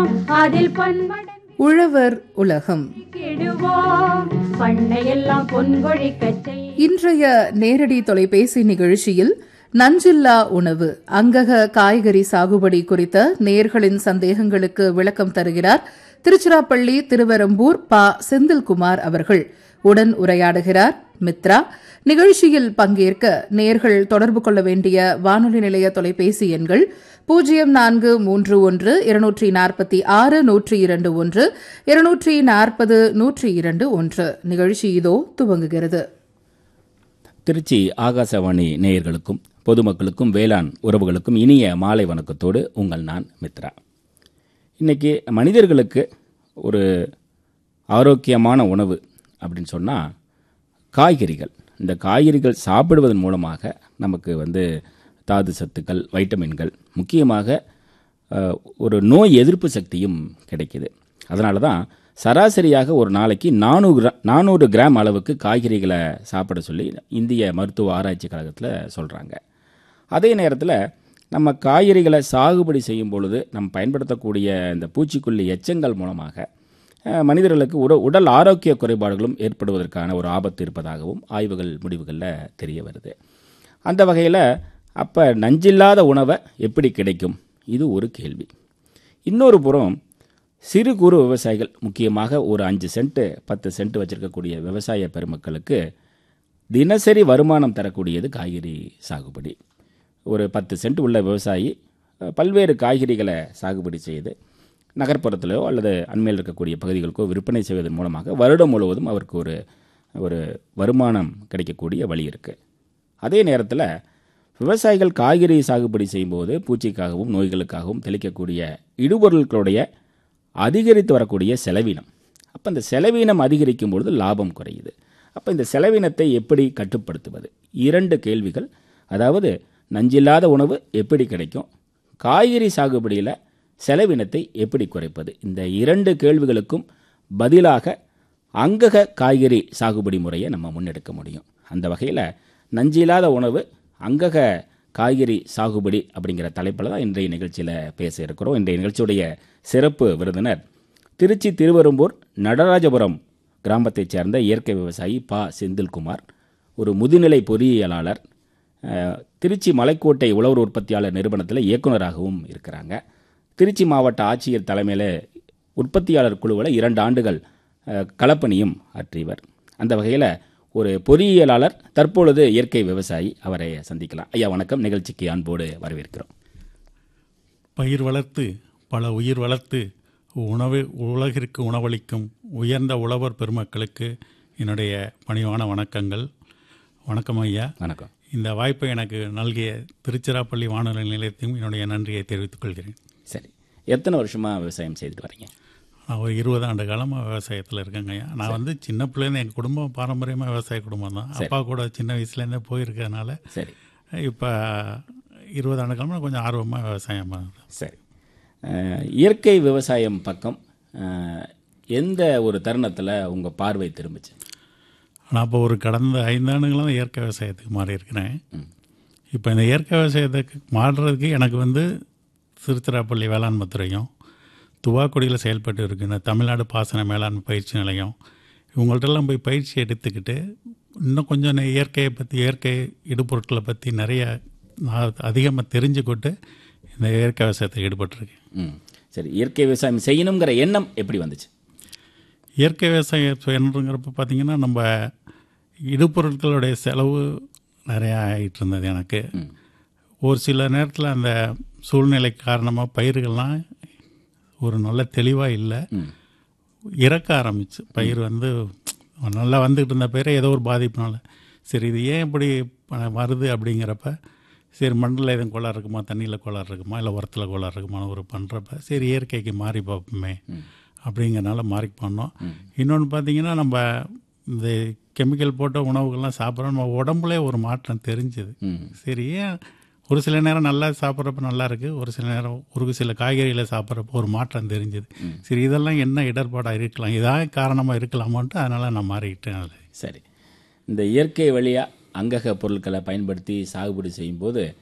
பெறுவோம் அதில் பன்மடங்கு உழவர் உலகம் கெடுவோம் பண்ணையெல்லாம் பொன்கொழிக்கச் செய் இன்றைய நேரடி தொலைபேசி நிகழ்ச்சியில் நஞ்சில்லா உணவு அங்கக காய்கறி சாகுபடி குறித்த நேர்களின் சந்தேகங்களுக்கு விளக்கம் தருகிறார் திருச்சிராப்பள்ளி திருவரம்பூர் ப செந்தில்குமார் அவர்கள் உடன் உரையாடுகிறார் மித்ரா நிகழ்ச்சியில் பங்கேற்க நேர்கள் தொடர்பு கொள்ள வேண்டிய வானொலி நிலைய தொலைபேசி எண்கள் பூஜ்ஜியம் நான்கு மூன்று ஒன்று இருநூற்றி நாற்பத்தி ஆறு நூற்றி இரண்டு ஒன்று இருநூற்றி நாற்பது நூற்றி இரண்டு ஒன்று நிகழ்ச்சி இதோ துவங்குகிறது திருச்சி ஆகாசவாணி நேயர்களுக்கும் பொதுமக்களுக்கும் வேளாண் உறவுகளுக்கும் இனிய மாலை வணக்கத்தோடு உங்கள் நான் மித்ரா இன்னைக்கு மனிதர்களுக்கு ஒரு ஆரோக்கியமான உணவு அப்படின்னு சொன்னால் காய்கறிகள் இந்த காய்கறிகள் சாப்பிடுவதன் மூலமாக நமக்கு வந்து தாது சத்துக்கள் வைட்டமின்கள் முக்கியமாக அஹ், ஒரு நோய் எதிர்ப்பு சக்தியும் கிடைக்குது அதனால தான் சராசரியாக ஒரு நாளைக்கு நானூறு கிரா நானூறு கிராம் அளவுக்கு காய்கறிகளை சாப்பிட சொல்லி இந்திய மருத்துவ ஆராய்ச்சி கழகத்தில் சொல்கிறாங்க அதே நேரத்தில் நம்ம காய்கறிகளை சாகுபடி செய்யும் பொழுது நம்ம பயன்படுத்தக்கூடிய இந்த பூச்சிக்கொல்லி எச்சங்கள் மூலமாக அஹ், மனிதர்களுக்கு உட உடல் ஆரோக்கிய குறைபாடுகளும் ஏற்படுவதற்கான ஒரு ஆபத்து இருப்பதாகவும் ஆய்வுகள் முடிவுகளில் தெரிய வருது அந்த வகையில் அப்போ நஞ்சில்லாத உணவை எப்படி கிடைக்கும் இது ஒரு கேள்வி இன்னொரு புறம் சிறு குறு விவசாயிகள் முக்கியமாக ஒரு அஞ்சு சென்ட்டு பத்து சென்ட் வச்சிருக்கக்கூடிய விவசாய பெருமக்களுக்கு தினசரி வருமானம் தரக்கூடியது காய்கறி சாகுபடி ஒரு பத்து சென்ட் உள்ள விவசாயி அஹ், பல்வேறு காய்கறிகளை சாகுபடி செய்து நகர்ப்புறத்திலோ அல்லது அண்மையில் இருக்கக்கூடிய பகுதிகளுக்கோ விற்பனை செய்வதன் மூலமாக வருடம் முழுவதும் அவருக்கு ஒரு ஒரு வருமானம் கிடைக்கக்கூடிய வழி இருக்குது அதே நேரத்தில் விவசாயிகள் காய்கறி சாகுபடி செய்யும்போது பூச்சிக்காகவும் நோய்களுக்காகவும் தெளிக்கக்கூடிய இடுபொருட்களுடைய அதிகரித்து வரக்கூடிய செலவினம் அப்போ இந்த செலவினம் அதிகரிக்கும் பொழுது லாபம் குறையுது அப்போ இந்த செலவினத்தை எப்படி கட்டுப்படுத்துவது இரண்டு கேள்விகள் அதாவது நஞ்சில்லாத உணவு எப்படி கிடைக்கும் காய்கறி சாகுபடியில் செலவினத்தை எப்படி குறைப்பது இந்த இரண்டு கேள்விகளுக்கும் பதிலாக அங்கக காய்கறி சாகுபடி முறையை நம்ம முன்னெடுக்க முடியும் அந்த வகையில் நஞ்சில்லாத உணவு அங்கக காய்கறி சாகுபடி அப்படிங்கிற தலைப்பில் தான் இன்றைய நிகழ்ச்சியில் பேச இருக்கிறோம் இன்றைய நிகழ்ச்சியுடைய சிறப்பு விருந்தினர் திருச்சி திருவெரும்பூர் நடராஜபுரம் கிராமத்தைச் சேர்ந்த இயற்கை விவசாயி ப செந்தில்குமார் ஒரு முதுநிலை பொறியியலாளர் அஹ், திருச்சி மலைக்கோட்டை உழவர் உற்பத்தியாளர் நிறுவனத்தில் இயக்குனராகவும் இருக்கிறாங்க திருச்சி மாவட்ட ஆட்சியர் தலைமையில் உற்பத்தியாளர் குழுவில் இரண்டு ஆண்டுகள் அஹ், களப்பணியும் ஆற்றியவர் அந்த வகையில் ஒரு பொறியியலாளர் தற்பொழுது இயற்கை விவசாயி அவரை சந்திக்கலாம் ஐயா வணக்கம் நிகழ்ச்சிக்கு அன்போடு வரவேற்கிறோம் பயிர் வளர்த்து பல உயிர் வளர்த்து உணவு உலகிற்கு உணவளிக்கும் உயர்ந்த உழவர் பெருமக்களுக்கு என்னுடைய பணிவான வணக்கங்கள் வணக்கம் ஐயா வணக்கம் இந்த வாய்ப்பை எனக்கு நல்கிய திருச்சிராப்பள்ளி வானொலி நிலையத்தையும் என்னுடைய நன்றியை தெரிவித்துக் கொள்கிறேன் சரி எத்தனை வருஷமாக விவசாயம் செய்துட்டு வரீங்க நான் ஒரு இருபது ஆண்டு காலமாக விவசாயத்தில் இருக்கேங்க ஐயா நான் வந்து சின்ன பிள்ளைலேருந்து எங்கள் குடும்பம் பாரம்பரியமாக விவசாய குடும்பம் தான் அப்பா கூட சின்ன வயசுலேருந்தே போயிருக்கிறதுனால சரி இப்போ இருபது ஆண்டு காலமாக கொஞ்சம் ஆர்வமாக விவசாயம் பண்ணுறேன் சரி அஹ், இயற்கை விவசாயம் பக்கம் அஹ், எந்த ஒரு தருணத்தில் உங்கள் பார்வை திரும்பிச்சு நான் இப்போ ஒரு கடந்த ஐந்தாண்டுகளாக தான் இயற்கை விவசாயத்துக்கு மாறி இருக்கிறேன் இப்போ இந்த இயற்கை விவசாயத்துக்கு மாறுறதுக்கு எனக்கு வந்து திருச்சிராப்பள்ளி வேளாண்மை துறையும் துவாக்குடியில் செயல்பட்டு இருக்கின்ற தமிழ்நாடு பாசன மேலாண்மை பயிற்சி நிலையம் இவங்கள்ட்டெல்லாம் போய் பயிற்சி எடுத்துக்கிட்டு இன்னும் கொஞ்சம் நெ- இயற்கையை பற்றி இயற்கை இடுபொருட்களை பற்றி நிறைய நான் அதிகமாக தெரிஞ்சுக்கிட்டு இந்த இயற்கை விவசாயத்தில் ஈடுபட்டிருக்கேன் ம் சரி இயற்கை விவசாயம் செய்யணுங்கிற எண்ணம் எப்படி வந்துச்சு இயற்கை விவசாயம் செய்யணுங்கிறப்ப பார்த்தீங்கன்னா நம்ம இடுபொருட்களுடைய செலவு நிறையா ஆகிட்டு இருந்தது எனக்கு ஒரு சில நேரத்தில் அந்த சூழ்நிலை காரணமாக பயிர்கள்லாம் ஒரு நல்ல தெளிவாக இல்லை இறக்க ஆரம்பிச்சு பயிர் வந்து நல்லா வந்துக்கிட்டு இருந்த பயிரை ஏதோ ஒரு பாதிப்புனால சரி இது ஏன் இப்படி ப- வருது அப்படிங்கிறப்ப சரி மண்ணில் எதுவும் கோளாறு இருக்குமா தண்ணியில் கோளாறு இருக்குமா இல்லை உரத்தில் கோளாறு இருக்குமா ஒரு பண்ணுறப்ப சரி இயற்கைக்கு மாறி பார்ப்போமே அப்படிங்கிறனால மாறி பண்ணோம் இன்னொன்று பார்த்தீங்கன்னா நம்ம இந்த கெமிக்கல் போட்ட உணவுகள்லாம் சாப்பிட்றோம் நம்ம உடம்புலே ஒரு மாற்றம் தெரிஞ்சுது சரி ஏன் ஒரு சில நேரம் நல்லா சாப்பிட்றப்ப நல்லா இருக்கு ஒரு சில நேரம் ஒரு சில காய்கறிகளை சாப்பிட்றப்ப ஒரு மாற்றம் தெரிஞ்சுது சரி இதெல்லாம் என்ன இடர்பாடாக இருக்கலாம் இதான் காரணமாக இருக்கலாமான்ட்டு அதனால் நான் மாறிக்கிட்டேன் அதில் சரி இந்த இயற்கை வழியாக அங்கக பொருட்களை பயன்படுத்தி சாகுபடி செய்யும்போது